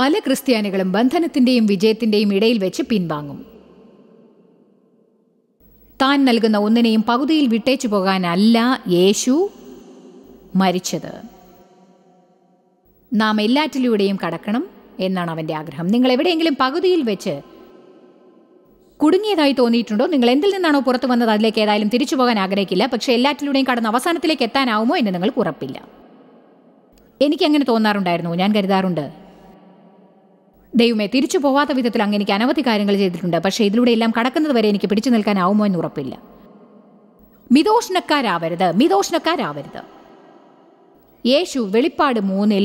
പല ക്രിസ്ത്യാനികളും ബന്ധനത്തിന്റെയും വിജയത്തിന്റെയും ഇടയിൽ വെച്ച് പിൻവാങ്ങും താൻ നൽകുന്ന ഒന്നിനെയും പകുതിയിൽ വിട്ടേച്ചു പോകാനല്ല യേശു മരിച്ചത് നാം എല്ലാറ്റിലൂടെയും കടക്കണം എന്നാണ് അവന്റെ ആഗ്രഹം നിങ്ങൾ എവിടെയെങ്കിലും പകുതിയിൽ വെച്ച് കുടുങ്ങിയതായി തോന്നിയിട്ടുണ്ടോ നിങ്ങൾ എന്തിൽ നിന്നാണോ പുറത്തു വന്നത് അതിലേക്ക് ഏതായാലും തിരിച്ചു പോകാൻ ആഗ്രഹിക്കില്ല പക്ഷേ എല്ലാറ്റിലൂടെയും കടന്ന് അവസാനത്തിലേക്ക് എത്താനാവുമോ എന്ന് നിങ്ങൾക്ക് ഉറപ്പില്ല എനിക്ക് അങ്ങനെ തോന്നാറുണ്ടായിരുന്നു ഞാൻ കരുതാറുണ്ട് ദൈവമേ തിരിച്ചു പോവാത്ത വിധത്തിൽ അങ്ങ് എനിക്ക് അനവധി കാര്യങ്ങൾ ചെയ്തിട്ടുണ്ട് പക്ഷേ ഇതിലൂടെ എല്ലാം കടക്കുന്നത് വരെ എനിക്ക് പിടിച്ചു നിൽക്കാനാവുമോ എന്ന് ഉറപ്പില്ല മിതോഷ്ണക്കാരാവരുത് മിതോഷ്ണക്കാരാവരുത് യേശു വെളിപ്പാട് മൂന്നിൽ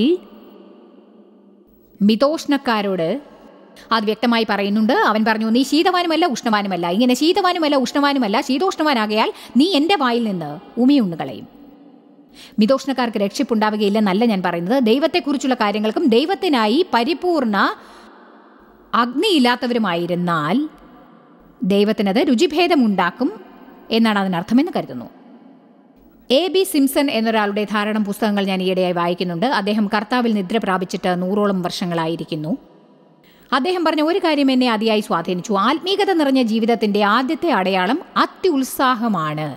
മിതോഷ്ണക്കാരോട് അത് വ്യക്തമായി പറയുന്നുണ്ട് അവൻ പറഞ്ഞു നീ ശീതവാനുമല്ല ഉഷ്ണവാനുമല്ല ഇങ്ങനെ ശീതവാനുമല്ല ഉഷ്ണവാനുമല്ല ശീതോഷ്ണവാനാകയാൽ നീ എൻ്റെ വായിൽ നിന്ന് ഉമിയുണ്ണു കളയും മിതോഷ്ണക്കാർക്ക് രക്ഷിപ്പുണ്ടാവുകയില്ലെന്നല്ല ഞാൻ പറയുന്നത് ദൈവത്തെക്കുറിച്ചുള്ള കാര്യങ്ങൾക്കും ദൈവത്തിനായി പരിപൂർണ അഗ്നിയില്ലാത്തവരുമായിരുന്നാൽ ദൈവത്തിനത് രുചിഭേദമുണ്ടാക്കും എന്നാണ് അതിനർത്ഥമെന്ന് കരുതുന്നു എ ബി സിംസൺ എന്നൊരാളുടെ ധാരാളം പുസ്തകങ്ങൾ ഞാൻ ഈയിടെയായി വായിക്കുന്നുണ്ട് അദ്ദേഹം കർത്താവിൽ നിദ്ര പ്രാപിച്ചിട്ട് നൂറോളം വർഷങ്ങളായിരിക്കുന്നു അദ്ദേഹം പറഞ്ഞ ഒരു കാര്യം എന്നെ അതിയായി സ്വാധീനിച്ചു ആത്മീകത നിറഞ്ഞ ജീവിതത്തിന്റെ ആദ്യത്തെ അടയാളം അത്യുത്സാഹമാണ്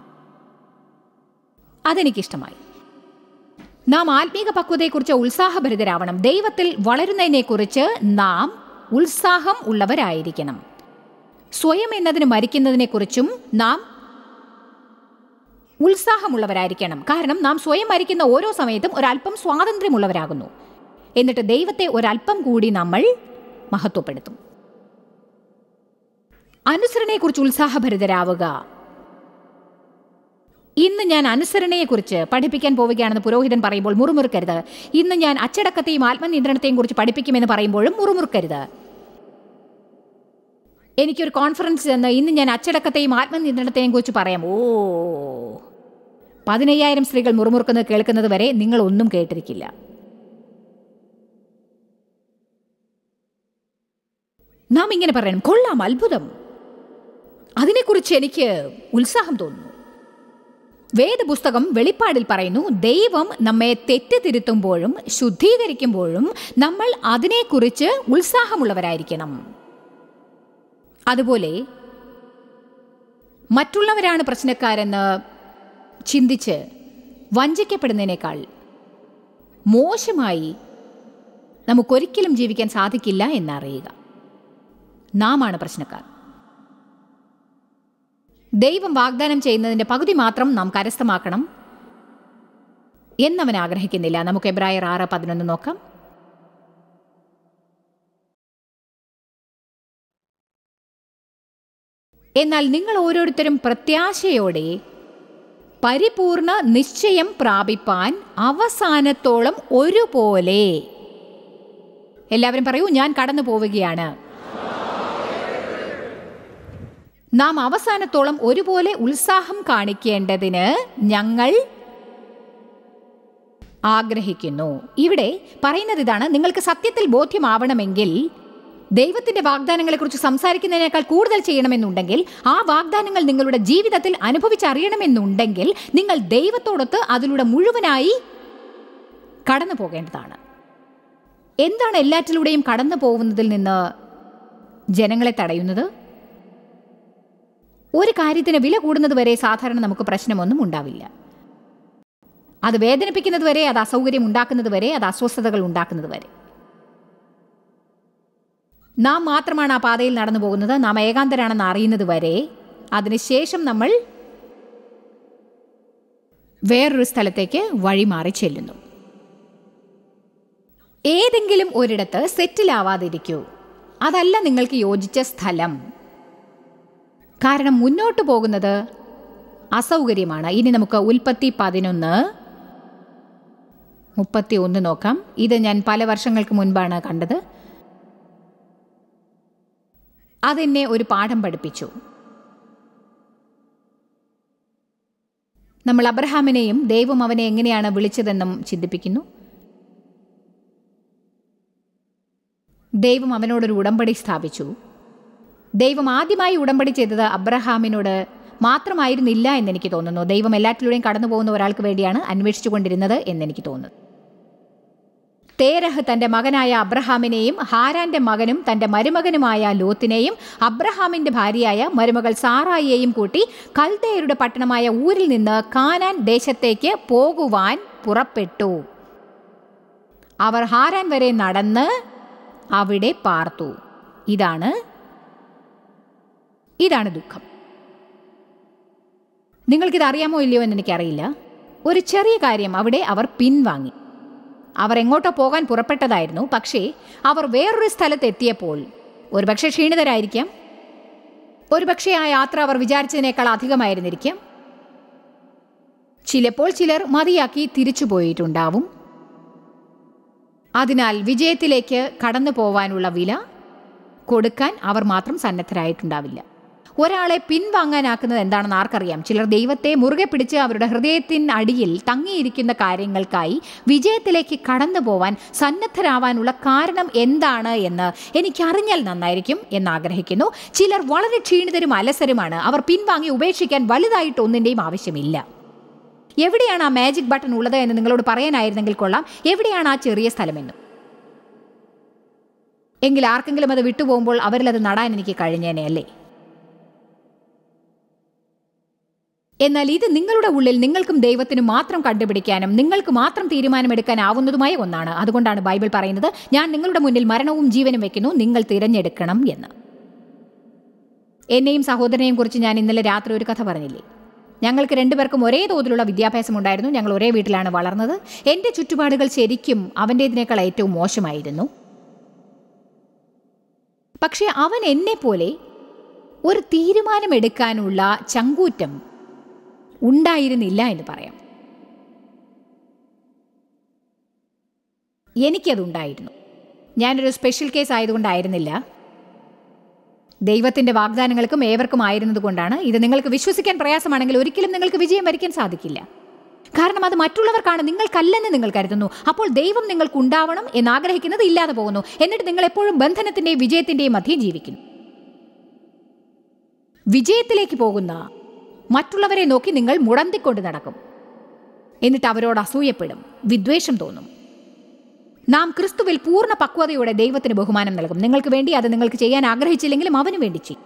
അതെനിക്കിഷ്ടമായി നാം ആത്മീക പക്വതയെക്കുറിച്ച് ഉത്സാഹഭരിതരാവണം ദൈവത്തിൽ വളരുന്നതിനെക്കുറിച്ച് നാം ഉത്സാഹം ഉള്ളവരായിരിക്കണം സ്വയം എന്നതിന് മരിക്കുന്നതിനെക്കുറിച്ചും നാം ഉത്സാഹമുള്ളവരായിരിക്കണം കാരണം നാം സ്വയം മരിക്കുന്ന ഓരോ സമയത്തും ഒരല്പം സ്വാതന്ത്ര്യമുള്ളവരാകുന്നു എന്നിട്ട് ദൈവത്തെ ഒരല്പം കൂടി നമ്മൾ മഹത്വപ്പെടുത്തും അനുസരണയെക്കുറിച്ച് ഉത്സാഹഭരിതരാവുക ഇന്ന് ഞാൻ അനുസരണയെക്കുറിച്ച് പഠിപ്പിക്കാൻ പോവുകയാണെന്ന് പുരോഹിതൻ പറയുമ്പോൾ മുറുമുറുക്കരുത് ഇന്ന് ഞാൻ അച്ചടക്കത്തെയും ആത്മനിയന്ത്രണത്തെയും കുറിച്ച് പഠിപ്പിക്കുമെന്ന് പറയുമ്പോഴും മുറുമുറുക്കരുത് എനിക്കൊരു കോൺഫറൻസ് ചെന്ന് ഇന്ന് ഞാൻ അച്ചടക്കത്തെയും ആത്മനിയന്ത്രണത്തെയും കുറിച്ച് പറയാം ഓ പതിനയ്യായിരം സ്ത്രീകൾ മുറുമുറുക്കുന്നത് കേൾക്കുന്നത് വരെ നിങ്ങൾ ഒന്നും കേട്ടിരിക്കില്ല നാം ഇങ്ങനെ പറയണം കൊള്ളാം അത്ഭുതം അതിനെക്കുറിച്ച് എനിക്ക് ഉത്സാഹം തോന്നുന്നു വേദപുസ്തകം വെളിപ്പാടിൽ പറയുന്നു ദൈവം നമ്മെ തെറ്റുതിരുത്തുമ്പോഴും ശുദ്ധീകരിക്കുമ്പോഴും നമ്മൾ അതിനെക്കുറിച്ച് ഉത്സാഹമുള്ളവരായിരിക്കണം അതുപോലെ മറ്റുള്ളവരാണ് പ്രശ്നക്കാരെന്ന് ചിന്തിച്ച് വഞ്ചിക്കപ്പെടുന്നതിനേക്കാൾ മോശമായി നമുക്കൊരിക്കലും ജീവിക്കാൻ സാധിക്കില്ല എന്നറിയുക നാമാണ് പ്രശ്നക്കാർ ദൈവം വാഗ്ദാനം ചെയ്യുന്നതിന്റെ പകുതി മാത്രം നാം കരസ്ഥമാക്കണം എന്നവൻ ആഗ്രഹിക്കുന്നില്ല നമുക്ക് എബ്രായർ ആറ് പതിനൊന്ന് നോക്കാം എന്നാൽ നിങ്ങൾ ഓരോരുത്തരും പ്രത്യാശയോടെ പരിപൂർണ നിശ്ചയം പ്രാപിപ്പാൻ അവസാനത്തോളം ഒരുപോലെ എല്ലാവരും പറയൂ ഞാൻ കടന്നു പോവുകയാണ് നാം അവസാനത്തോളം ഒരുപോലെ ഉത്സാഹം കാണിക്കേണ്ടതിന് ഞങ്ങൾ ആഗ്രഹിക്കുന്നു ഇവിടെ പറയുന്നത് ഇതാണ് നിങ്ങൾക്ക് സത്യത്തിൽ ബോധ്യമാവണമെങ്കിൽ ദൈവത്തിന്റെ വാഗ്ദാനങ്ങളെക്കുറിച്ച് സംസാരിക്കുന്നതിനേക്കാൾ കൂടുതൽ ചെയ്യണമെന്നുണ്ടെങ്കിൽ ആ വാഗ്ദാനങ്ങൾ നിങ്ങളുടെ ജീവിതത്തിൽ അനുഭവിച്ചറിയണമെന്നുണ്ടെങ്കിൽ നിങ്ങൾ ദൈവത്തോടൊത്ത് അതിലൂടെ മുഴുവനായി കടന്നു പോകേണ്ടതാണ് എന്താണ് എല്ലാറ്റിലൂടെയും കടന്നു പോകുന്നതിൽ നിന്ന് ജനങ്ങളെ തടയുന്നത് ഒരു കാര്യത്തിന് വില കൂടുന്നത് വരെ സാധാരണ നമുക്ക് പ്രശ്നമൊന്നും ഉണ്ടാവില്ല അത് വേദനിപ്പിക്കുന്നത് വരെ അത് അസൗകര്യം ഉണ്ടാക്കുന്നത് വരെ അത് അസ്വസ്ഥതകൾ ഉണ്ടാക്കുന്നത് വരെ നാം മാത്രമാണ് ആ പാതയിൽ നടന്നു പോകുന്നത് നാം ഏകാന്തരാണെന്ന് അറിയുന്നത് വരെ അതിനുശേഷം നമ്മൾ വേറൊരു സ്ഥലത്തേക്ക് വഴിമാറി ചെല്ലുന്നു ഏതെങ്കിലും ഒരിടത്ത് സെറ്റിലാവാതിരിക്കൂ അതല്ല നിങ്ങൾക്ക് യോജിച്ച സ്ഥലം കാരണം മുന്നോട്ട് പോകുന്നത് അസൗകര്യമാണ് ഇനി നമുക്ക് ഉൽപ്പത്തി പതിനൊന്ന് മുപ്പത്തി ഒന്ന് നോക്കാം ഇത് ഞാൻ പല വർഷങ്ങൾക്ക് മുൻപാണ് കണ്ടത് അതെന്നെ ഒരു പാഠം പഠിപ്പിച്ചു നമ്മൾ അബ്രഹാമിനെയും ദൈവം അവനെ എങ്ങനെയാണ് വിളിച്ചതെന്നും ചിന്തിപ്പിക്കുന്നു ദൈവം അവനോടൊരു ഉടമ്പടി സ്ഥാപിച്ചു ദൈവം ആദ്യമായി ഉടമ്പടി ചെയ്തത് അബ്രഹാമിനോട് മാത്രമായിരുന്നില്ല എന്നെനിക്ക് തോന്നുന്നു ദൈവം എല്ലാറ്റിലൂടെയും കടന്നു പോകുന്ന ഒരാൾക്ക് വേണ്ടിയാണ് അന്വേഷിച്ചു കൊണ്ടിരുന്നത് എന്നെനിക്ക് തോന്നുന്നു തേരഹ് തന്റെ മകനായ അബ്രഹാമിനെയും ഹാരാന്റെ മകനും തന്റെ മരുമകനുമായ ലോത്തിനെയും അബ്രഹാമിന്റെ ഭാര്യയായ മരുമകൾ സാറായിയെയും കൂട്ടി കൽദയരുടെ പട്ടണമായ ഊരിൽ നിന്ന് കാനാൻ ദേശത്തേക്ക് പോകുവാൻ പുറപ്പെട്ടു അവർ ഹാരാൻ വരെ നടന്ന് അവിടെ പാർത്തു ഇതാണ് ഇതാണ് ദുഃഖം നിങ്ങൾക്കിത് അറിയാമോ ഇല്ലയോ എന്ന് എനിക്കറിയില്ല ഒരു ചെറിയ കാര്യം അവിടെ അവർ പിൻവാങ്ങി അവർ എങ്ങോട്ടോ പോകാൻ പുറപ്പെട്ടതായിരുന്നു പക്ഷേ അവർ വേറൊരു സ്ഥലത്ത് എത്തിയപ്പോൾ ഒരുപക്ഷെ ക്ഷീണിതരായിരിക്കാം ഒരുപക്ഷെ ആ യാത്ര അവർ വിചാരിച്ചതിനേക്കാൾ അധികമായിരുന്നിരിക്കാം ചിലപ്പോൾ ചിലർ മതിയാക്കി തിരിച്ചു പോയിട്ടുണ്ടാവും അതിനാൽ വിജയത്തിലേക്ക് കടന്നു പോവാനുള്ള വില കൊടുക്കാൻ അവർ മാത്രം സന്നദ്ധരായിട്ടുണ്ടാവില്ല ഒരാളെ പിൻവാങ്ങാനാക്കുന്നത് എന്താണെന്ന് ആർക്കറിയാം ചിലർ ദൈവത്തെ മുറുകെ പിടിച്ച് അവരുടെ ഹൃദയത്തിൻ അടിയിൽ തങ്ങിയിരിക്കുന്ന കാര്യങ്ങൾക്കായി വിജയത്തിലേക്ക് കടന്നു പോവാൻ സന്നദ്ധരാവാനുള്ള കാരണം എന്താണ് എന്ന് എനിക്കറിഞ്ഞാൽ നന്നായിരിക്കും എന്ന് ആഗ്രഹിക്കുന്നു ചിലർ വളരെ ക്ഷീണിതരും അലസരുമാണ് അവർ പിൻവാങ്ങി ഉപേക്ഷിക്കാൻ വലുതായിട്ട് ഒന്നിൻ്റെയും ആവശ്യമില്ല എവിടെയാണ് ആ മാജിക് ബട്ടൺ ഉള്ളത് എന്ന് നിങ്ങളോട് പറയാനായിരുന്നെങ്കിൽ കൊള്ളാം എവിടെയാണ് ആ ചെറിയ സ്ഥലമെന്നും എങ്കിൽ ആർക്കെങ്കിലും അത് വിട്ടുപോകുമ്പോൾ അവരിലത് നടാൻ എനിക്ക് കഴിഞ്ഞേനെ അല്ലേ എന്നാൽ ഇത് നിങ്ങളുടെ ഉള്ളിൽ നിങ്ങൾക്കും ദൈവത്തിനും മാത്രം കണ്ടുപിടിക്കാനും നിങ്ങൾക്ക് മാത്രം തീരുമാനമെടുക്കാനാവുന്നതുമായ ഒന്നാണ് അതുകൊണ്ടാണ് ബൈബിൾ പറയുന്നത് ഞാൻ നിങ്ങളുടെ മുന്നിൽ മരണവും ജീവനും വെക്കുന്നു നിങ്ങൾ തിരഞ്ഞെടുക്കണം എന്ന് എന്നെയും സഹോദരനെയും കുറിച്ച് ഞാൻ ഇന്നലെ രാത്രി ഒരു കഥ പറഞ്ഞില്ലേ ഞങ്ങൾക്ക് രണ്ടുപേർക്കും ഒരേ തോതിലുള്ള വിദ്യാഭ്യാസം ഉണ്ടായിരുന്നു ഞങ്ങൾ ഒരേ വീട്ടിലാണ് വളർന്നത് എൻ്റെ ചുറ്റുപാടുകൾ ശരിക്കും അവൻ്റേതിനേക്കാൾ ഏറ്റവും മോശമായിരുന്നു പക്ഷേ അവൻ എന്നെ പോലെ ഒരു തീരുമാനമെടുക്കാനുള്ള ചങ്കൂറ്റം ഉണ്ടായിരുന്നില്ല എന്ന് പറയാം എനിക്കതുണ്ടായിരുന്നു ഞാനൊരു സ്പെഷ്യൽ കേസ് ആയതുകൊണ്ടായിരുന്നില്ല ദൈവത്തിന്റെ വാഗ്ദാനങ്ങൾക്കും ഏവർക്കും ആയിരുന്നതുകൊണ്ടാണ് ഇത് നിങ്ങൾക്ക് വിശ്വസിക്കാൻ പ്രയാസമാണെങ്കിൽ ഒരിക്കലും നിങ്ങൾക്ക് വിജയം വരിക്കാൻ സാധിക്കില്ല കാരണം അത് മറ്റുള്ളവർക്കാണ് നിങ്ങൾക്കല്ലെന്ന് നിങ്ങൾ കരുതുന്നു അപ്പോൾ ദൈവം നിങ്ങൾക്ക് ഉണ്ടാവണം എന്ന് ആഗ്രഹിക്കുന്നത് ഇല്ലാതെ പോകുന്നു എന്നിട്ട് നിങ്ങൾ എപ്പോഴും ബന്ധനത്തിന്റെയും വിജയത്തിന്റെയും മധ്യേ ജീവിക്കുന്നു വിജയത്തിലേക്ക് പോകുന്ന മറ്റുള്ളവരെ നോക്കി നിങ്ങൾ മുടന്തിക്കൊണ്ട് നടക്കും എന്നിട്ട് അവരോട് അസൂയപ്പെടും വിദ്വേഷം തോന്നും നാം ക്രിസ്തുവിൽ പൂർണ്ണ പക്വതയോടെ ദൈവത്തിന് ബഹുമാനം നൽകും നിങ്ങൾക്ക് വേണ്ടി അത് നിങ്ങൾക്ക് ചെയ്യാൻ ആഗ്രഹിച്ചില്ലെങ്കിലും അവന് വേണ്ടി ചെയ്യും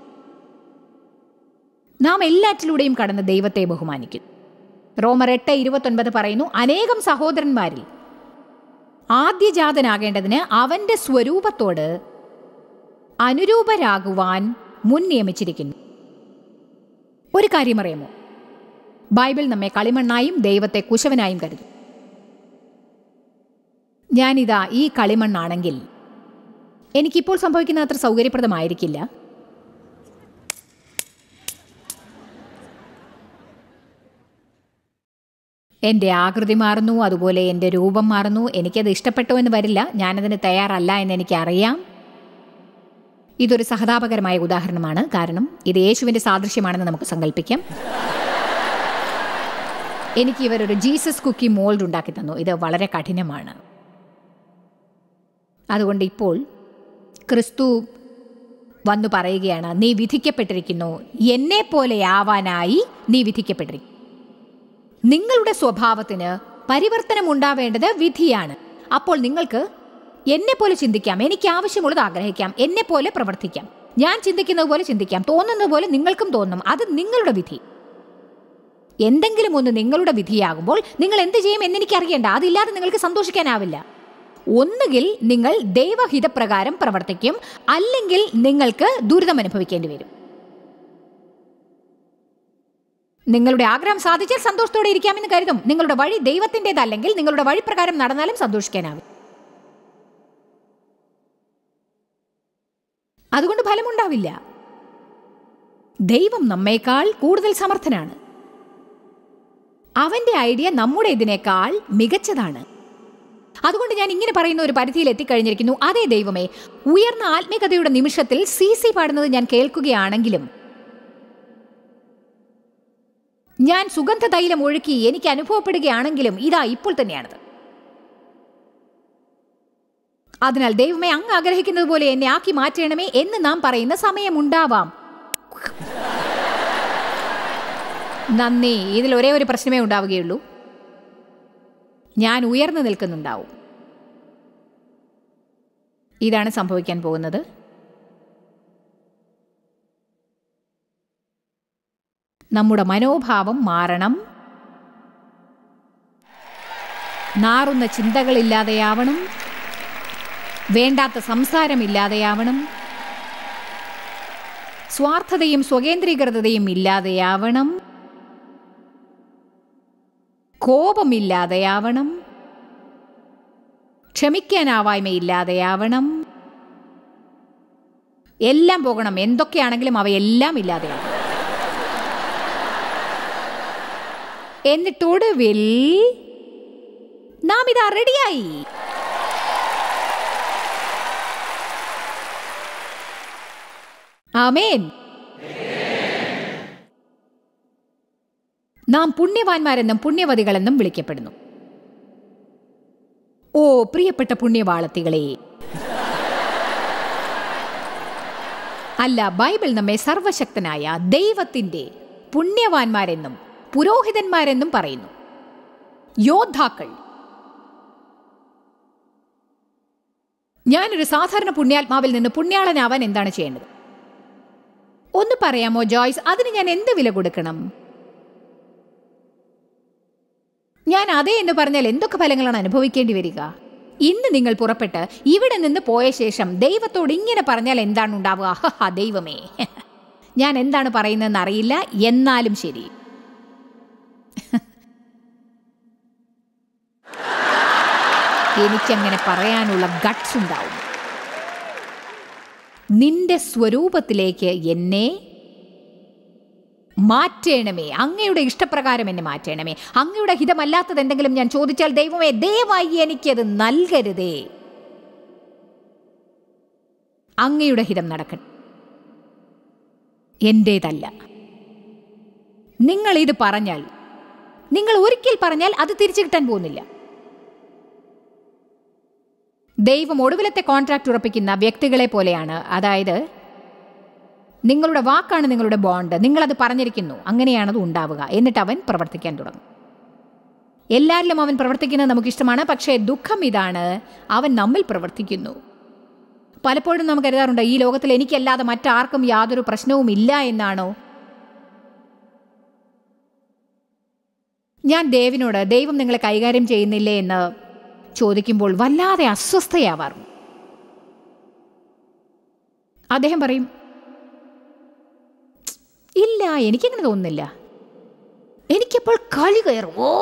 നാം എല്ലാറ്റിലൂടെയും കടന്ന് ദൈവത്തെ ബഹുമാനിക്കും റോമർ എട്ട് ഇരുപത്തൊൻപത് പറയുന്നു അനേകം സഹോദരന്മാരിൽ ആദ്യജാതനാകേണ്ടതിന് അവന്റെ സ്വരൂപത്തോട് അനുരൂപരാകുവാൻ മുൻ നിയമിച്ചിരിക്കുന്നു ഒരു കാര്യം അറിയാമോ ബൈബിൾ നമ്മെ കളിമണ്ണായും ദൈവത്തെ കുശവനായും കരുതും ഞാനിതാ ഈ കളിമണ്ണാണെങ്കിൽ എനിക്കിപ്പോൾ സംഭവിക്കുന്ന അത്ര സൗകര്യപ്രദമായിരിക്കില്ല എൻ്റെ ആകൃതി മാറുന്നു അതുപോലെ എൻ്റെ രൂപം മാറുന്നു എനിക്കത് ഇഷ്ടപ്പെട്ടോ എന്ന് വരില്ല ഞാനതിന് തയ്യാറല്ല എന്ന് എനിക്കറിയാം ഇതൊരു സഹതാപകരമായ ഉദാഹരണമാണ് കാരണം ഇത് യേശുവിൻ്റെ സാദൃശ്യമാണെന്ന് നമുക്ക് സങ്കല്പിക്കാം എനിക്ക് ഇവരൊരു ജീസസ് കുക്കി മോൾഡ് ഉണ്ടാക്കി തന്നു ഇത് വളരെ കഠിനമാണ് അതുകൊണ്ട് ഇപ്പോൾ ക്രിസ്തു വന്നു പറയുകയാണ് നീ വിധിക്കപ്പെട്ടിരിക്കുന്നു എന്നെ പോലെയാവാനായി നീ വിധിക്കപ്പെട്ടിരിക്കുന്നു നിങ്ങളുടെ സ്വഭാവത്തിന് പരിവർത്തനം ഉണ്ടാവേണ്ടത് വിധിയാണ് അപ്പോൾ നിങ്ങൾക്ക് എന്നെ പോലെ ചിന്തിക്കാം എനിക്ക് ആവശ്യമുള്ളത് ആഗ്രഹിക്കാം എന്നെ പോലെ പ്രവർത്തിക്കാം ഞാൻ ചിന്തിക്കുന്നത് പോലെ ചിന്തിക്കാം തോന്നുന്നത് പോലെ നിങ്ങൾക്കും തോന്നും അത് നിങ്ങളുടെ വിധി എന്തെങ്കിലും ഒന്ന് നിങ്ങളുടെ വിധിയാകുമ്പോൾ നിങ്ങൾ എന്ത് ചെയ്യും എന്നെനിക്കറിയേണ്ട അതില്ലാതെ നിങ്ങൾക്ക് സന്തോഷിക്കാനാവില്ല ഒന്നുകിൽ നിങ്ങൾ ദൈവഹിതപ്രകാരം പ്രവർത്തിക്കും അല്ലെങ്കിൽ നിങ്ങൾക്ക് ദുരിതം അനുഭവിക്കേണ്ടി വരും നിങ്ങളുടെ ആഗ്രഹം സാധിച്ചാൽ സന്തോഷത്തോടെ ഇരിക്കാമെന്ന് കരുതും നിങ്ങളുടെ വഴി ദൈവത്തിൻ്റെതല്ലെങ്കിൽ നിങ്ങളുടെ വഴിപ്രകാരം നടന്നാലും സന്തോഷിക്കാനാവും അതുകൊണ്ട് ഫലമുണ്ടാവില്ല ദൈവം നമ്മേക്കാൾ കൂടുതൽ സമർത്ഥനാണ് അവന്റെ ഐഡിയ നമ്മുടെ ഇതിനേക്കാൾ മികച്ചതാണ് അതുകൊണ്ട് ഞാൻ ഇങ്ങനെ പറയുന്ന ഒരു പരിധിയിൽ എത്തിക്കഴിഞ്ഞിരിക്കുന്നു അതേ ദൈവമേ ഉയർന്ന ആത്മീകതയുടെ നിമിഷത്തിൽ സി സി പാടുന്നത് ഞാൻ കേൾക്കുകയാണെങ്കിലും ഞാൻ സുഗന്ധ തൈലം ഒഴുക്കി എനിക്ക് അനുഭവപ്പെടുകയാണെങ്കിലും ഇതാ ഇപ്പോൾ തന്നെയാണത് അതിനാൽ ദൈവമേ അങ്ങ് ആഗ്രഹിക്കുന്നത് പോലെ എന്നെ ആക്കി മാറ്റണമേ എന്ന് നാം പറയുന്ന സമയമുണ്ടാവാം നന്ദി ഇതിൽ ഒരേ ഒരു പ്രശ്നമേ ഉണ്ടാവുകയുള്ളൂ ഞാൻ ഉയർന്നു നിൽക്കുന്നുണ്ടാവും ഇതാണ് സംഭവിക്കാൻ പോകുന്നത് നമ്മുടെ മനോഭാവം മാറണം നാറുന്ന ചിന്തകളില്ലാതെയാവണം വേണ്ടാത്ത സംസാരമില്ലാതെയാവണം സ്വാർത്ഥതയും സ്വകേന്ദ്രീകൃതതയും ഇല്ലാതെയാവണം കോപമില്ലാതെയാവണം ക്ഷമിക്കാനാവായ്മയില്ലാതെയാവണം എല്ലാം പോകണം എന്തൊക്കെയാണെങ്കിലും അവയെല്ലാം ഇല്ലാതെയാവണം എന്നിട്ടൊടുവിൽ നാം ഇതാ റെഡിയായി ആമേൻ നാം പുണ്യവാന്മാരെന്നും പുണ്യവതികളെന്നും വിളിക്കപ്പെടുന്നു ഓ പ്രിയപ്പെട്ട പുണ്യവാളത്തികളെ അല്ല ബൈബിൾ നമ്മെ സർവശക്തനായ ദൈവത്തിന്റെ പുണ്യവാന്മാരെന്നും പുരോഹിതന്മാരെന്നും പറയുന്നു യോദ്ധാക്കൾ ഞാനൊരു സാധാരണ പുണ്യാത്മാവിൽ നിന്ന് പുണ്യാളനാവാൻ എന്താണ് ചെയ്യേണ്ടത് ഒന്ന് പറയാമോ ജോയ്സ് അതിന് ഞാൻ എന്ത് വില കൊടുക്കണം ഞാൻ അതെ എന്ന് പറഞ്ഞാൽ എന്തൊക്കെ ഫലങ്ങളാണ് അനുഭവിക്കേണ്ടി വരിക ഇന്ന് നിങ്ങൾ പുറപ്പെട്ട് ഇവിടെ നിന്ന് പോയ ശേഷം ദൈവത്തോട് ഇങ്ങനെ പറഞ്ഞാൽ എന്താണ് ഉണ്ടാവുക ഹഹ ദൈവമേ ഞാൻ എന്താണ് പറയുന്നതെന്ന് അറിയില്ല എന്നാലും ശരി എനിക്കങ്ങനെ പറയാനുള്ള ഗട്ട്സ് ഉണ്ടാവും നിന്റെ സ്വരൂപത്തിലേക്ക് എന്നെ മാറ്റേണമേ അങ്ങയുടെ ഇഷ്ടപ്രകാരം എന്നെ മാറ്റേണമേ അങ്ങയുടെ ഹിതമല്ലാത്തത് എന്തെങ്കിലും ഞാൻ ചോദിച്ചാൽ ദൈവമേ ദയവായി എനിക്കത് നൽകരുതേ അങ്ങയുടെ ഹിതം നടക്കട്ടെ എന്റേതല്ല നിങ്ങൾ ഇത് പറഞ്ഞാൽ നിങ്ങൾ ഒരിക്കൽ പറഞ്ഞാൽ അത് തിരിച്ചു കിട്ടാൻ പോകുന്നില്ല ദൈവം ഒടുവിലത്തെ കോൺട്രാക്ട് ഉറപ്പിക്കുന്ന വ്യക്തികളെ പോലെയാണ് അതായത് നിങ്ങളുടെ വാക്കാണ് നിങ്ങളുടെ ബോണ്ട് നിങ്ങളത് പറഞ്ഞിരിക്കുന്നു അങ്ങനെയാണത് ഉണ്ടാവുക എന്നിട്ട് അവൻ പ്രവർത്തിക്കാൻ തുടങ്ങും എല്ലാവരിലും അവൻ പ്രവർത്തിക്കുന്നത് നമുക്കിഷ്ടമാണ് പക്ഷേ ദുഃഖം ഇതാണ് അവൻ നമ്മിൽ പ്രവർത്തിക്കുന്നു പലപ്പോഴും നാം കരുതാറുണ്ട് ഈ ലോകത്തിൽ എനിക്കല്ലാതെ മറ്റാർക്കും യാതൊരു പ്രശ്നവും ഇല്ല എന്നാണോ ഞാൻ ദേവിനോട് ദൈവം നിങ്ങളെ കൈകാര്യം ചെയ്യുന്നില്ലേ എന്ന് ചോദിക്കുമ്പോൾ വല്ലാതെ അസ്വസ്ഥയാവാറുണ്ട് അദ്ദേഹം പറയും ഇല്ല എനിക്കങ്ങനെ തോന്നുന്നില്ല എനിക്കപ്പോൾ കളി കയറും ഓ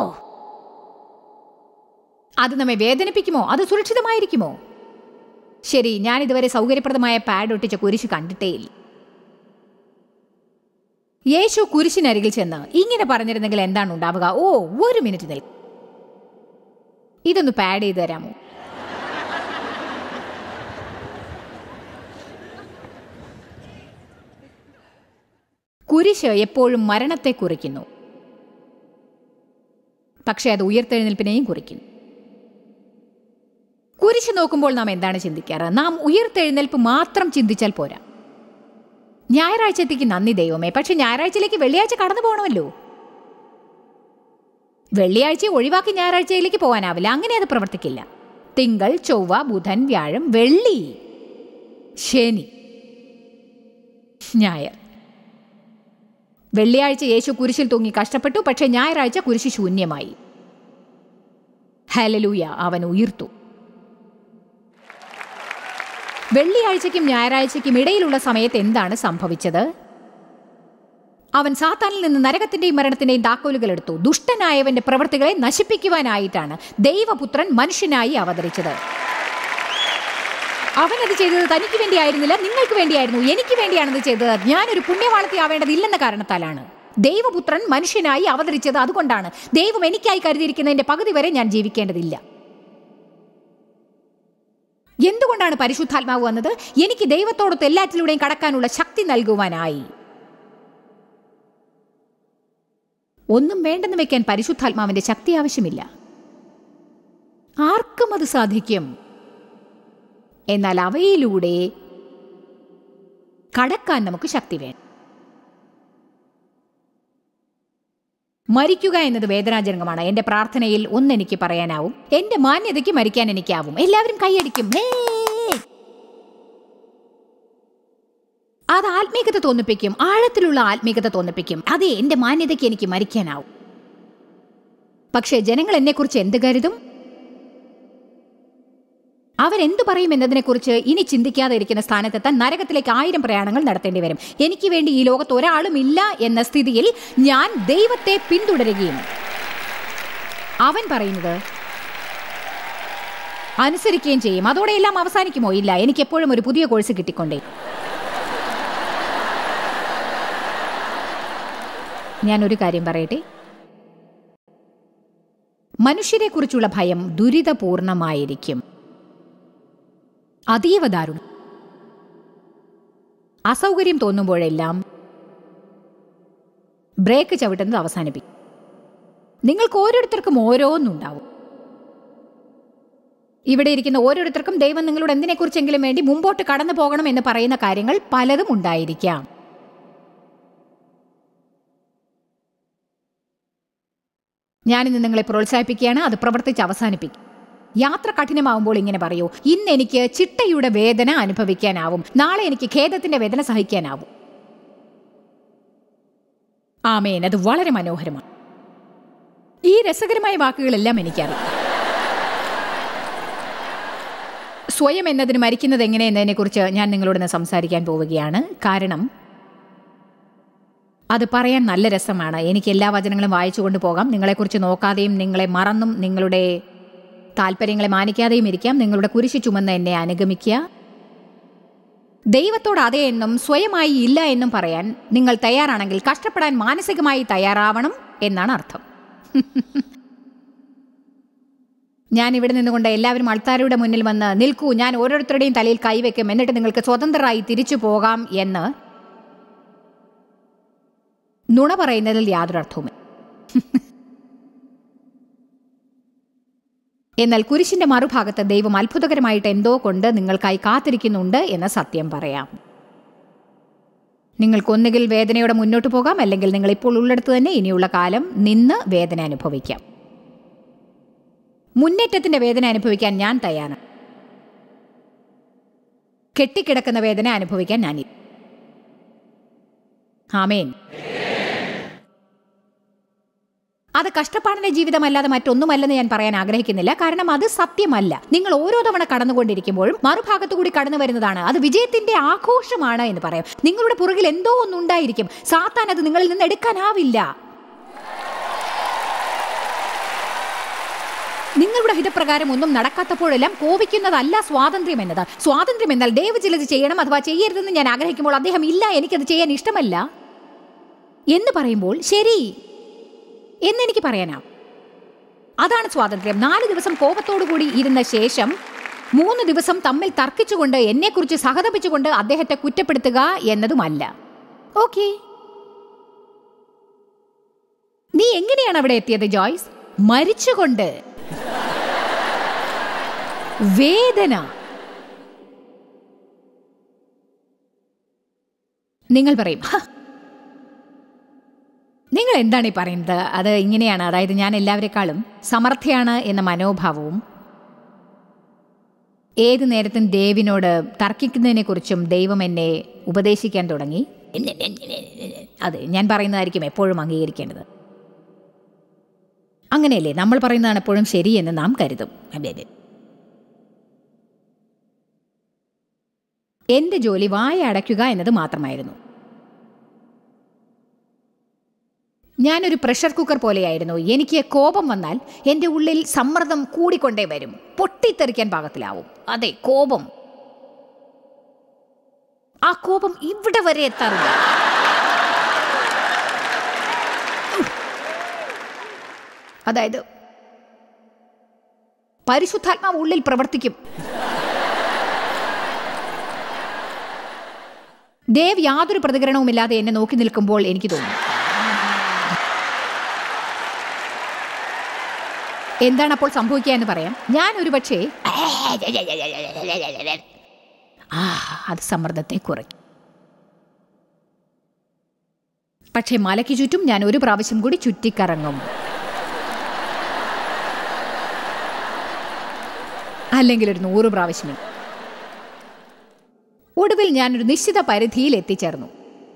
അത് നമ്മെ വേദനിപ്പിക്കുമോ അത് സുരക്ഷിതമായിരിക്കുമോ ശരി ഞാൻ ഇതുവരെ സൗകര്യപ്രദമായ പാഡ് ഒട്ടിച്ച കുരിശ് കണ്ടിട്ടേയില്ല യേശു കുരിശിനരികിൽ ചെന്ന് ഇങ്ങനെ പറഞ്ഞിരുന്നെങ്കിൽ എന്താണ് ഉണ്ടാവുക ഓ ഒരു മിനിറ്റ് നിൽക്കും ഇതൊന്ന് പാഡ് ചെയ്ത് തരാമോ കുരിശ് എപ്പോഴും മരണത്തെ കുറിക്കുന്നു പക്ഷേ അത് ഉയർത്തെഴുന്നേൽപ്പിനെയും കുറിക്കുന്നു കുരിശ് നോക്കുമ്പോൾ നാം എന്താണ് ചിന്തിക്കാറ് നാം ഉയർത്തെഴുന്നേൽപ്പ് മാത്രം ചിന്തിച്ചാൽ പോരാ ഞായറാഴ്ചത്തേക്ക് നന്ദി ദൈവമേ പക്ഷെ ഞായറാഴ്ചയിലേക്ക് വെള്ളിയാഴ്ച കടന്നു പോകണമല്ലോ വെള്ളിയാഴ്ച ഒഴിവാക്കി ഞായറാഴ്ചയിലേക്ക് പോകാനാവില്ല അങ്ങനെ അത് പ്രവർത്തിക്കില്ല തിങ്കൾ ചൊവ്വ ബുധൻ വ്യാഴം വെള്ളി ശനി ഞായർ വെള്ളിയാഴ്ച യേശു കുരിശിൽ തൂങ്ങി കഷ്ടപ്പെട്ടു പക്ഷേ ഞായറാഴ്ച കുരിശ് ശൂന്യമായി ഹലലൂയ അവൻ ഉയർത്തു വെള്ളിയാഴ്ചയ്ക്കും ഞായറാഴ്ചയ്ക്കും ഇടയിലുള്ള സമയത്ത് എന്താണ് സംഭവിച്ചത് അവൻ സാത്താനിൽ നിന്ന് നരകത്തിന്റെയും മരണത്തിന്റെയും താക്കോലുകൾ എടുത്തു ദുഷ്ടനായവന്റെ പ്രവൃത്തികളെ നശിപ്പിക്കുവാനായിട്ടാണ് ദൈവപുത്രൻ മനുഷ്യനായി അവതരിച്ചത് അവനത് ചെയ്തത് തനിക്ക് വേണ്ടിയായിരുന്നില്ല നിങ്ങൾക്ക് വേണ്ടിയായിരുന്നു എനിക്ക് വേണ്ടിയാണത് ചെയ്തത് ഞാനൊരു പുണ്യവാളത്തി ആവേണ്ടതില്ലെന്ന കാരണത്താലാണ് ദൈവപുത്രൻ മനുഷ്യനായി അവതരിച്ചത് അതുകൊണ്ടാണ് ദൈവം എനിക്കായി കരുതിയിരിക്കുന്നതിന്റെ പകുതി വരെ ഞാൻ ജീവിക്കേണ്ടതില്ല എന്തുകൊണ്ടാണ് പരിശുദ്ധാത്മാവ് വന്നത് എനിക്ക് ദൈവത്തോടൊത്ത് എല്ലാറ്റിലൂടെയും കടക്കാനുള്ള ശക്തി നൽകുവാനായി ഒന്നും വേണ്ടെന്ന് വെക്കാൻ പരിശുദ്ധാത്മാവിന്റെ ശക്തി ആവശ്യമില്ല ആർക്കും അത് സാധിക്കും എന്നാൽ അവയിലൂടെ കടക്കാൻ നമുക്ക് ശക്തി വേണം മരിക്കുക എന്നത് വേദനാജനകമാണ് എന്റെ പ്രാർത്ഥനയിൽ ഒന്നെനിക്ക് പറയാനാവും എന്റെ മാന്യതയ്ക്ക് മരിക്കാൻ എനിക്കാവും എല്ലാവരും കൈയടിക്കും ഹേ അത് ആത്മീകത തോന്നിപ്പിക്കും ആഴത്തിലുള്ള ആത്മീകത തോന്നിപ്പിക്കും അതെ എന്റെ മാന്യതയ്ക്ക് എനിക്ക് മരിക്കാനാവും പക്ഷേ ജനങ്ങൾ എന്നെക്കുറിച്ച് എന്ത് കരുതും അവരെന്തു പറയും എന്നതിനെക്കുറിച്ച് ഇനി ചിന്തിക്കാതെ ഇരിക്കുന്ന സ്ഥാനത്തെത്താൻ നരകത്തിലേക്ക് ആയിരം പ്രയാണങ്ങൾ നടത്തേണ്ടി വരും എനിക്ക് വേണ്ടി ഈ ലോകത്ത് ഒരാളും ഇല്ല എന്ന സ്ഥിതിയിൽ ഞാൻ ദൈവത്തെ പിന്തുടരുകയും അവൻ പറയുന്നത് അനുസരിക്കുകയും ചെയ്യും അതോടെ എല്ലാം അവസാനിക്കുമോ ഇല്ല എനിക്ക് എപ്പോഴും ഒരു പുതിയ കോഴ്സ് കിട്ടിക്കൊണ്ടേ ഞാൻ ഒരു കാര്യം പറയട്ടെ മനുഷ്യരെക്കുറിച്ചുള്ള ഭയം ദുരിതപൂർണമായിരിക്കും അതീവ ദാരുണം അസൗകര്യം തോന്നുമ്പോഴെല്ലാം ബ്രേക്ക് ചവിട്ടുന്നത് അവസാനിപ്പിക്കും നിങ്ങൾക്ക് ഓരോരുത്തർക്കും ഓരോന്നുണ്ടാവും ഇവിടെ ഇരിക്കുന്ന ഓരോരുത്തർക്കും ദൈവം നിങ്ങളോട് എന്തിനെക്കുറിച്ചെങ്കിലും വേണ്ടി മുമ്പോട്ട് കടന്നു പോകണം എന്ന് പറയുന്ന കാര്യങ്ങൾ പലതും ഉണ്ടായിരിക്കാം ഞാനിന്ന് നിങ്ങളെ പ്രോത്സാഹിപ്പിക്കുകയാണ് അത് പ്രവർത്തിച്ച് അവസാനിപ്പിക്കും യാത്ര കഠിനമാവുമ്പോൾ ഇങ്ങനെ പറയൂ ഇന്ന് എനിക്ക് ചിട്ടയുടെ വേദന അനുഭവിക്കാനാവും നാളെ എനിക്ക് ഖേദത്തിന്റെ വേദന സഹിക്കാനാവും ആമേൻ അത് വളരെ മനോഹരമാണ് ഈ രസകരമായ വാക്കുകളെല്ലാം എനിക്കറിയാം സ്വയം എന്നതിന് മരിക്കുന്നത് എങ്ങനെ എന്നതിനെക്കുറിച്ച് ഞാൻ നിങ്ങളോട് ഇന്ന് സംസാരിക്കാൻ പോവുകയാണ് കാരണം അത് പറയാൻ നല്ല രസമാണ് എനിക്ക് എല്ലാ വചനങ്ങളും വായിച്ചുകൊണ്ട് പോകാം നിങ്ങളെക്കുറിച്ച് നോക്കാതെയും നിങ്ങളെ മറന്നും നിങ്ങളുടെ താല്പര്യങ്ങളെ മാനിക്കാതെയും ഇരിക്കാം നിങ്ങളുടെ കുരിശ് ചുമന്ന് എന്നെ അനുഗമിക്കുക ദൈവത്തോട് അതെ എന്നും സ്വയമായി ഇല്ല എന്നും പറയാൻ നിങ്ങൾ തയ്യാറാണെങ്കിൽ കഷ്ടപ്പെടാൻ മാനസികമായി തയ്യാറാവണം എന്നാണ് അർത്ഥം ഞാൻ ഇവിടെ നിന്നുകൊണ്ട് എല്ലാവരും ആൾക്കാരുടെ മുന്നിൽ വന്ന് നിൽക്കൂ ഞാൻ ഓരോരുത്തരുടെയും തലയിൽ കൈവയ്ക്കും എന്നിട്ട് നിങ്ങൾക്ക് സ്വതന്ത്രരായി തിരിച്ചു പോകാം എന്ന് നുണ പറയുന്നതിൽ യാതൊരു അർത്ഥവുമില്ല എന്നാൽ കുരിശിന്റെ മറുഭാഗത്ത് ദൈവം അത്ഭുതകരമായിട്ട് എന്തോ കൊണ്ട് നിങ്ങൾക്കായി കാത്തിരിക്കുന്നുണ്ട് എന്ന സത്യം പറയാം നിങ്ങൾക്കൊന്നുകിൽ വേദനയോടെ മുന്നോട്ട് പോകാം അല്ലെങ്കിൽ നിങ്ങൾ ഇപ്പോൾ ഉള്ളിടത്ത് തന്നെ ഇനിയുള്ള കാലം നിന്ന് വേദന അനുഭവിക്കാം മുന്നേറ്റത്തിന്റെ വേദന അനുഭവിക്കാൻ ഞാൻ തയ്യാറാണ് കെട്ടിക്കിടക്കുന്ന വേദന അനുഭവിക്കാൻ ഞാൻ ആമേൻ അത് കഷ്ടപ്പാടിന്റെ ജീവിതമല്ലാതെ മറ്റൊന്നുമല്ലെന്ന് ഞാൻ പറയാൻ ആഗ്രഹിക്കുന്നില്ല കാരണം അത് സത്യമല്ല നിങ്ങൾ ഓരോ തവണ കടന്നുകൊണ്ടിരിക്കുമ്പോഴും മറുഭാഗത്തു കൂടി കടന്നു വരുന്നതാണ് അത് വിജയത്തിന്റെ ആഘോഷമാണ് എന്ന് പറയാം നിങ്ങളുടെ പുറകിൽ എന്തോ ഒന്നുണ്ടായിരിക്കും സാത്താൻ അത് നിങ്ങളിൽ നിന്ന് എടുക്കാനാവില്ല നിങ്ങളുടെ ഹിതപ്രകാരം ഒന്നും നടക്കാത്തപ്പോഴെല്ലാം കോപിക്കുന്നതല്ല സ്വാതന്ത്ര്യം എന്നത് സ്വാതന്ത്ര്യം എന്നാൽ ദൈവം ചിലത് ചെയ്യണം അഥവാ ചെയ്യരുതെന്ന് ഞാൻ ആഗ്രഹിക്കുമ്പോൾ അദ്ദേഹം ഇല്ല എനിക്കത് ചെയ്യാൻ ഇഷ്ടമല്ല എന്ന് പറയുമ്പോൾ ശരി എന്നെനിക്ക് പറയാനാ അതാണ് സ്വാതന്ത്ര്യം നാല് ദിവസം കോപത്തോടുകൂടി ഇരുന്ന ശേഷം മൂന്ന് ദിവസം തമ്മിൽ തർക്കിച്ചുകൊണ്ട് എന്നെക്കുറിച്ച് സഹതപിച്ചുകൊണ്ട് അദ്ദേഹത്തെ കുറ്റപ്പെടുത്തുക എന്നതുമല്ല ഓക്കെ നീ എങ്ങനെയാണ് അവിടെ എത്തിയത് ജോയ്സ് മരിച്ചുകൊണ്ട് വേദന നിങ്ങൾ പറയും "ഹ, നിങ്ങൾ എന്താണ് ഈ പറയുന്നത് അത് ഇങ്ങനെയാണ് അതായത് ഞാൻ എല്ലാവരെക്കാളും സമർത്ഥയാണ് എന്ന മനോഭാവവും ഏത് നേരത്തും ദേവിനോട് തർക്കിക്കുന്നതിനെക്കുറിച്ചും ദൈവം എന്നെ ഉപദേശിക്കാൻ തുടങ്ങി അതെ ഞാൻ പറയുന്നതായിരിക്കും എപ്പോഴും അംഗീകരിക്കേണ്ടത് അങ്ങനെയല്ലേ നമ്മൾ പറയുന്നതാണ് എപ്പോഴും ശരിയെന്ന് നാം കരുതും അതെ അതെ എന്റെ ജോലി വായ അടയ്ക്കുക എന്നത് മാത്രമായിരുന്നു ഞാനൊരു പ്രഷർ കുക്കർ പോലെയായിരുന്നു എനിക്ക് കോപം വന്നാൽ എൻ്റെ ഉള്ളിൽ സമ്മർദ്ദം കൂടിക്കൊണ്ടേ വരും പൊട്ടിത്തെറിക്കാൻ പാകത്തിലാവും അതെ കോപം ആ കോപം ഇവിടെ വരെ എത്താറില്ല അതായത് പരിശുദ്ധാത്മാവ് ഉള്ളിൽ പ്രവർത്തിക്കും ദേവ് യാതൊരു പ്രതികരണവുമില്ലാതെ എന്നെ നോക്കി നിൽക്കുമ്പോൾ എനിക്ക് തോന്നി എന്താണ് അപ്പോൾ സംഭവിക്കുക എന്ന് പറയാം ഞാൻ ഒരു പക്ഷേ ആ അത് സമ്മർദ്ദത്തെ കുറയ്ക്കും പക്ഷേ മലയ്ക്ക് ചുറ്റും ഞാൻ ഒരു പ്രാവശ്യം കൂടി ചുറ്റിക്കറങ്ങും അല്ലെങ്കിൽ ഒരു നൂറ് പ്രാവശ്യം ഒടുവിൽ ഒടുവിൽ ഞാനൊരു നിശ്ചിത പരിധിയിൽ എത്തിച്ചേർന്നു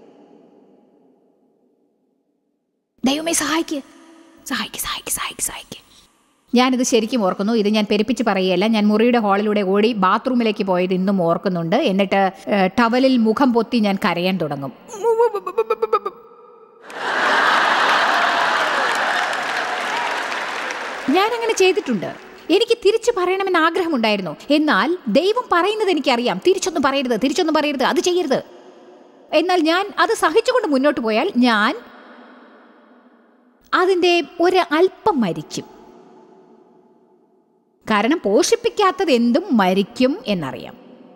ദൈവമേ സഹായിക്ക് സഹായിക്ക് സഹായിക്ക് സഹായിക്ക് സഹായിക്ക് ഞാനിത് ശരിക്കും ഓർക്കുന്നു ഇത് ഞാൻ പെരുപ്പിച്ച് പറയുകയല്ല ഞാൻ മുറിയുടെ ഹാളിലൂടെ ഓടി ബാത്റൂമിലേക്ക് പോയത് ഇന്നും ഓർക്കുന്നുണ്ട് എന്നിട്ട് ഏഹ്, ടവലിൽ മുഖം പൊത്തി ഞാൻ കരയാൻ തുടങ്ങും ഞാൻ അങ്ങനെ ചെയ്തിട്ടുണ്ട് എനിക്ക് തിരിച്ചു പറയണമെന്ന് ആഗ്രഹമുണ്ടായിരുന്നു എന്നാൽ ദൈവം പറയുന്നത് എനിക്കറിയാം തിരിച്ചൊന്നും പറയരുത് തിരിച്ചൊന്നും പറയരുത് അത് ചെയ്യരുത് എന്നാൽ ഞാൻ അത് സഹിച്ചുകൊണ്ട് മുന്നോട്ട് പോയാൽ ഞാൻ അതിൻ്റെ ഒരു അല്പം മരിക്കും കാരണം പോഷിപ്പിക്കാത്തത് എന്തും മരിക്കും എന്നറിയാം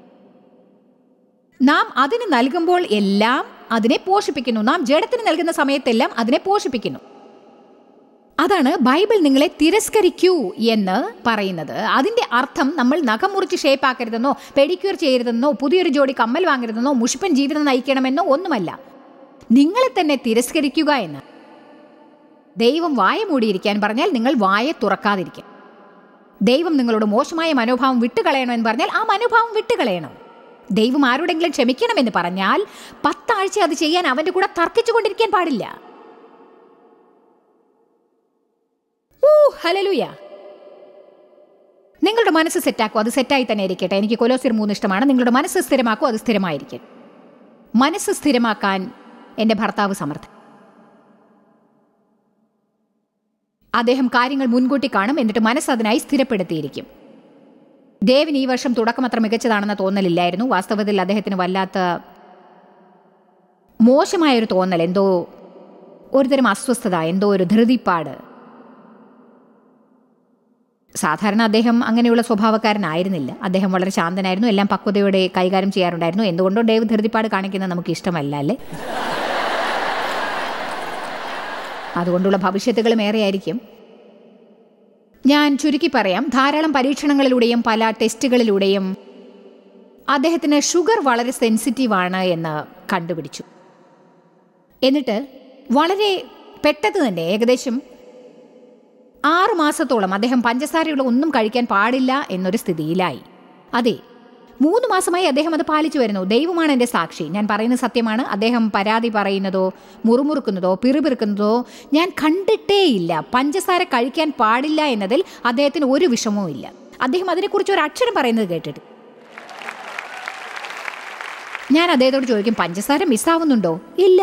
നാം അതിന് നൽകുമ്പോൾ എല്ലാം അതിനെ പോഷിപ്പിക്കുന്നു നാം ജഡത്തിന് നൽകുന്ന സമയത്തെല്ലാം അതിനെ പോഷിപ്പിക്കുന്നു അതാണ് ബൈബിൾ നിങ്ങളെ തിരസ്കരിക്കൂ എന്ന് പറയുന്നത് അതിന്റെ അർത്ഥം നമ്മൾ നഖം മുറിച്ച് ഷേപ്പാക്കരുതെന്നോ പെഡിക്യൂർ ചെയ്യരുതെന്നോ പുതിയൊരു ജോഡി കമ്മൽ വാങ്ങരുതെന്നോ മുഷിപ്പൻ ജീവിതം നയിക്കണമെന്നോ ഒന്നുമല്ല നിങ്ങളെ തന്നെ തിരസ്കരിക്കുക എന്ന് ദൈവം വായ മൂടിയിരിക്കാൻ പറഞ്ഞാൽ നിങ്ങൾ വായ തുറക്കാതിരിക്കും ദൈവം നിങ്ങളോട് മോശമായ മനോഭാവം വിട്ടുകളയണമെന്ന് പറഞ്ഞാൽ ആ മനോഭാവം വിട്ടുകളയണം ദൈവം ആരോടെങ്കിലും ക്ഷമിക്കണമെന്ന് പറഞ്ഞാൽ പത്താഴ്ച അത് ചെയ്യാൻ അവന്റെ കൂടെ തർക്കിച്ചുകൊണ്ടിരിക്കാൻ പാടില്ല ഊ ഹലലുയ നിങ്ങളുടെ മനസ്സ് സെറ്റാക്കൂ അത് സെറ്റായി തന്നെ ഇരിക്കട്ടെ എനിക്ക് കൊലോസിർ മൂന്ന് ഇഷ്ടമാണ് നിങ്ങളുടെ മനസ്സ് സ്ഥിരമാക്കൂ അത് സ്ഥിരമായിരിക്കും മനസ്സ് സ്ഥിരമാക്കാൻ എൻ്റെ ഭർത്താവ് സമർത്ഥൻ അദ്ദേഹം കാര്യങ്ങൾ മുൻകൂട്ടി കാണും എന്നിട്ട് മനസ്സ് അതിനായി സ്ഥിരപ്പെടുത്തിയിരിക്കും ദേവിന് ഈ വർഷം തുടക്കം അത്ര മികച്ചതാണെന്ന തോന്നലില്ലായിരുന്നു വാസ്തവത്തിൽ അദ്ദേഹത്തിന് വല്ലാത്ത മോശമായൊരു തോന്നൽ എന്തോ ഒരുതരം അസ്വസ്ഥത എന്തോ ഒരു ധൃതിപ്പാട് സാധാരണ അദ്ദേഹം അങ്ങനെയുള്ള സ്വഭാവക്കാരനായിരുന്നില്ല അദ്ദേഹം വളരെ ശാന്തനായിരുന്നു എല്ലാം പക്വതയോടെ കൈകാര്യം ചെയ്യാറുണ്ടായിരുന്നു എന്തുകൊണ്ടോ ഡേവ് ധൃതിപ്പാട് കാണിക്കുന്നത് നമുക്ക് ഇഷ്ടമല്ല അല്ലേ അതുകൊണ്ടുള്ള ഭവിഷ്യത്തുകളും ഏറെയായിരിക്കും ഞാൻ ചുരുക്കി പറയാം ധാരാളം പരീക്ഷണങ്ങളിലൂടെയും പല ടെസ്റ്റുകളിലൂടെയും അദ്ദേഹത്തിന് ഷുഗർ വളരെ സെൻസിറ്റീവാണ് എന്ന് കണ്ടുപിടിച്ചു എന്നിട്ട് വളരെ പെട്ടെന്ന് തന്നെ ഏകദേശം ആറ് മാസത്തോളം അദ്ദേഹം പഞ്ചസാരയുള്ള ഒന്നും കഴിക്കാൻ പാടില്ല എന്നൊരു സ്ഥിതിയിലായി അതെ മൂന്ന് മാസമായി അദ്ദേഹം അത് പാലിച്ചു വരുന്നു ദൈവമാണ് എൻ്റെ സാക്ഷി ഞാൻ പറയുന്നത് സത്യമാണ് അദ്ദേഹം പരാതി പറയുന്നതോ മുറുമുറുക്കുന്നതോ പിറുപിറുക്കുന്നതോ ഞാൻ കണ്ടിട്ടേയില്ല പഞ്ചസാര കഴിക്കാൻ പാടില്ല എന്നതിൽ അദ്ദേഹത്തിന് ഒരു വിഷമവും ഇല്ല അദ്ദേഹം അതിനെക്കുറിച്ച് ഒരു അക്ഷരം പറയുന്നത് കേട്ടിട്ട് ഞാൻ അദ്ദേഹത്തോട് ചോദിക്കും പഞ്ചസാര മിസ്സാവുന്നുണ്ടോ ഇല്ല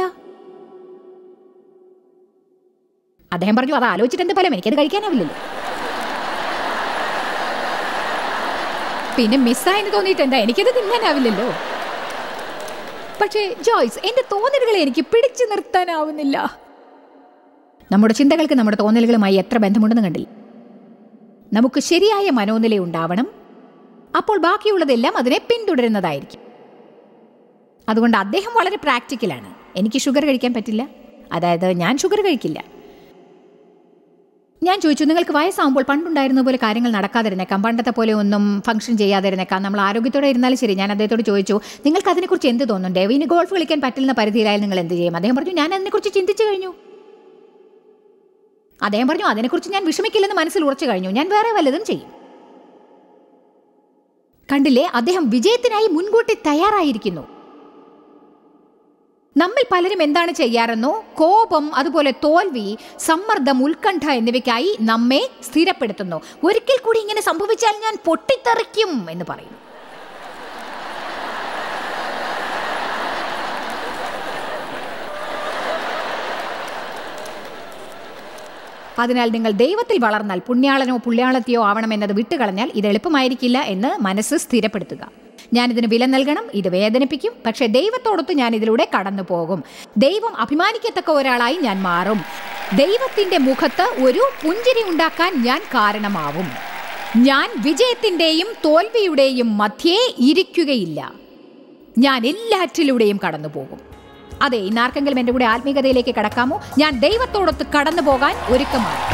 അദ്ദേഹം പറഞ്ഞു അത് ആലോചിച്ചിട്ട് എന്ത് ഫലം എനിക്കത് കഴിക്കാനാവില്ലല്ലോ പിന്നെ മിസ്സായെന്ന് തോന്നിയിട്ട് എന്താ എനിക്കത് തിന്നാനാവില്ലല്ലോ പക്ഷേ ജോയ്സ് എന്റെ തോന്നലുകളെ എനിക്ക് പിടിച്ചു നിർത്താനാവുന്നില്ല നമ്മുടെ ചിന്തകൾക്ക് നമ്മുടെ തോന്നലുകളുമായി എത്ര ബന്ധമുണ്ടെന്ന് കണ്ടില്ല നമുക്ക് ശരിയായ മനോനില ഉണ്ടാവണം അപ്പോൾ ബാക്കിയുള്ളതെല്ലാം അതിനെ പിന്തുടരുന്നതായിരിക്കും അതുകൊണ്ട് അദ്ദേഹം വളരെ പ്രാക്ടിക്കലാണ് എനിക്ക് ഷുഗർ കഴിക്കാൻ പറ്റില്ല അതായത് ഞാൻ ഷുഗർ കഴിക്കില്ല ഞാൻ ചോദിച്ചു നിങ്ങൾക്ക് വയസ്സാകുമ്പോൾ പണ്ടുണ്ടായിരുന്ന പോലെ കാര്യങ്ങൾ നടക്കാതിരുന്നേക്കാം പണ്ടത്തെ പോലെ ഒന്നും ഫംഗ്ഷൻ ചെയ്യാതിരുന്നേക്കാം നമ്മൾ ആരോഗ്യത്തോടെ ഇരുന്നാലും ശരി ഞാൻ അദ്ദേഹത്തോട് ചോദിച്ചു നിങ്ങൾക്ക് അതിനെക്കുറിച്ച് എന്ത് തോന്നും ഡെവിന് ഗോൾഫ് കളിക്കാൻ പറ്റുന്ന പരിധിയിലായാലും നിങ്ങൾ എന്ത് ചെയ്യും അദ്ദേഹം പറഞ്ഞു ഞാൻ അതിനെക്കുറിച്ച് ചിന്തിച്ചു കഴിഞ്ഞു അദ്ദേഹം പറഞ്ഞു അതിനെക്കുറിച്ച് ഞാൻ വിഷമിക്കില്ലെന്ന് മനസ്സിൽ ഉറച്ചു കഴിഞ്ഞു ഞാൻ വേറെ വല്ലതും ചെയ്യും കണ്ടില്ലേ അദ്ദേഹം വിജയത്തിനായി മുൻകൂട്ടി തയ്യാറായിരിക്കുന്നു നമ്മിൽ പലരും എന്താണ് ചെയ്യാറെന്നോ കോപം അതുപോലെ തോൽവി സമ്മർദ്ദം ഉത്കണ്ഠ എന്നിവയ്ക്കായി നമ്മെ സ്ഥിരപ്പെടുത്തുന്നു ഒരിക്കൽ കൂടി ഇങ്ങനെ സംഭവിച്ചാൽ ഞാൻ പൊട്ടിത്തെറിക്കും എന്ന് പറയും അതിനാൽ നിങ്ങൾ ദൈവത്തിൽ വളർന്നാൽ പുണ്യാളനോ പുണ്യാളത്തെയോ ആവണമെന്നത് വിട്ടുകളഞ്ഞാൽ ഇത് എളുപ്പമായിരിക്കില്ല എന്ന് മനസ്സ് സ്ഥിരപ്പെടുത്തുക ഞാനിതിന് വില നൽകണം ഇത് വേദനിപ്പിക്കും പക്ഷേ ദൈവത്തോടൊത്ത് ഞാൻ ഇതിലൂടെ കടന്നു പോകും ദൈവം അഭിമാനിക്കത്തക്ക ഒരാളായി ഞാൻ മാറും ദൈവത്തിന്റെ മുഖത്ത് ഒരു പുഞ്ചിരി ഉണ്ടാക്കാൻ ഞാൻ കാരണമാവും ഞാൻ വിജയത്തിന്റെയും തോൽവിയുടെയും മധ്യേ ഇരിക്കുകയില്ല ഞാൻ എല്ലാറ്റിലൂടെയും കടന്നു പോകും അതെ ഇന്നാർക്കെങ്കിലും എൻ്റെ കൂടെ ആത്മീയതയിലേക്ക് കടക്കാമോ ഞാൻ ദൈവത്തോടൊത്ത് കടന്നു പോകാൻ ഒരുക്കമാണ്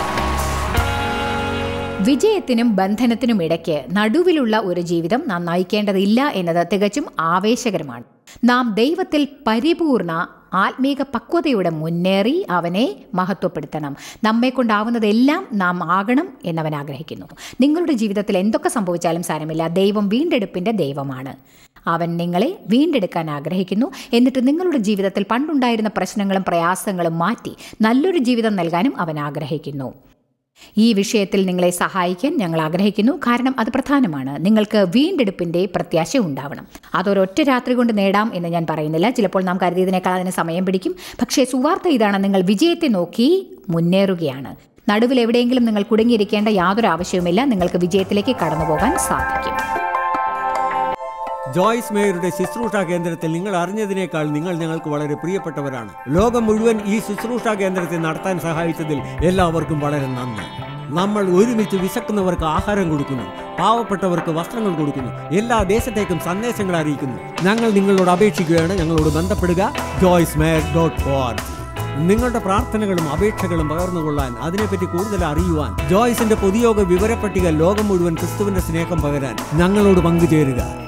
വിജയത്തിനും ബന്ധനത്തിനും ഇടയ്ക്ക് നടുവിലുള്ള ഒരു ജീവിതം നാം നയിക്കേണ്ടതില്ല എന്നത് തികച്ചും ആവേശകരമാണ് നാം ദൈവത്തിൽ പരിപൂർണ ആത്മീക പക്വതയുടെ മുന്നേറി അവനെ മഹത്വപ്പെടുത്തണം നമ്മെ കൊണ്ടാവുന്നതെല്ലാം നാം ആകണം എന്നവൻ ആഗ്രഹിക്കുന്നു നിങ്ങളുടെ ജീവിതത്തിൽ എന്തൊക്കെ സംഭവിച്ചാലും സാരമില്ല ദൈവം വീണ്ടെടുപ്പിന്റെ ദൈവമാണ് അവൻ നിങ്ങളെ വീണ്ടെടുക്കാൻ ആഗ്രഹിക്കുന്നു എന്നിട്ട് നിങ്ങളുടെ ജീവിതത്തിൽ പണ്ടുണ്ടായിരുന്ന പ്രശ്നങ്ങളും പ്രയാസങ്ങളും മാറ്റി നല്ലൊരു ജീവിതം നൽകാനും അവൻ ആഗ്രഹിക്കുന്നു ഈ വിഷയത്തിൽ നിങ്ങളെ സഹായിക്കാൻ ഞങ്ങൾ ആഗ്രഹിക്കുന്നു കാരണം അത് പ്രധാനമാണ് നിങ്ങൾക്ക് വീണ്ടെടുപ്പിന്റെ പ്രത്യാശ ഉണ്ടാവണം അതൊരൊറ്റ രാത്രി കൊണ്ട് നേടാം എന്ന് ഞാൻ പറയുന്നില്ല ചിലപ്പോൾ നാം കരുതിയതിനേക്കാൾ അതിന് സമയം പിടിക്കും പക്ഷേ സുവാർത്ത ഇതാണ് നിങ്ങൾ വിജയത്തെ നോക്കി മുന്നേറുകയാണ് നടുവിൽ എവിടെയെങ്കിലും നിങ്ങൾ കുടുങ്ങിയിരിക്കേണ്ട യാതൊരു ആവശ്യവുമില്ല നിങ്ങൾക്ക് വിജയത്തിലേക്ക് കടന്നുപോകാൻ സാധിക്കും ജോയ്സ് മേയറുടെ ശുശ്രൂഷ കേന്ദ്രത്തിൽ നിങ്ങൾ അറിഞ്ഞതിനേക്കാൾ നിങ്ങൾ ഞങ്ങൾക്ക് വളരെ പ്രിയപ്പെട്ടവരാണ് ലോകം മുഴുവൻ ഈ ശുശ്രൂഷ കേന്ദ്രത്തെ നടത്താൻ സഹായിച്ചതിൽ എല്ലാവർക്കും വളരെ നന്ദി നമ്മൾ ഒരുമിച്ച് വിശക്കുന്നവർക്ക് ആഹാരം കൊടുക്കുന്നു പാവപ്പെട്ടവർക്ക് വസ്ത്രങ്ങൾ കൊടുക്കുന്നു എല്ലാ ദേശത്തേക്കും സന്ദേശങ്ങൾ അറിയിക്കുന്നു ഞങ്ങൾ നിങ്ങളോട് അപേക്ഷിക്കുകയാണ് ഞങ്ങളോട് ബന്ധപ്പെടുക ജോയ്സ് മേയർ ഡോട്ട് നിങ്ങളുടെ പ്രാർത്ഥനകളും അപേക്ഷകളും പകർന്നുകൊള്ളാൻ അതിനെപ്പറ്റി കൂടുതൽ അറിയുവാൻ ജോയ്സിന്റെ പൊതുയോഗ വിവരപ്പട്ടിക ലോകം മുഴുവൻ ക്രിസ്തുവിന്റെ സ്നേഹം പകരാൻ ഞങ്ങളോട് പങ്കുചേരുക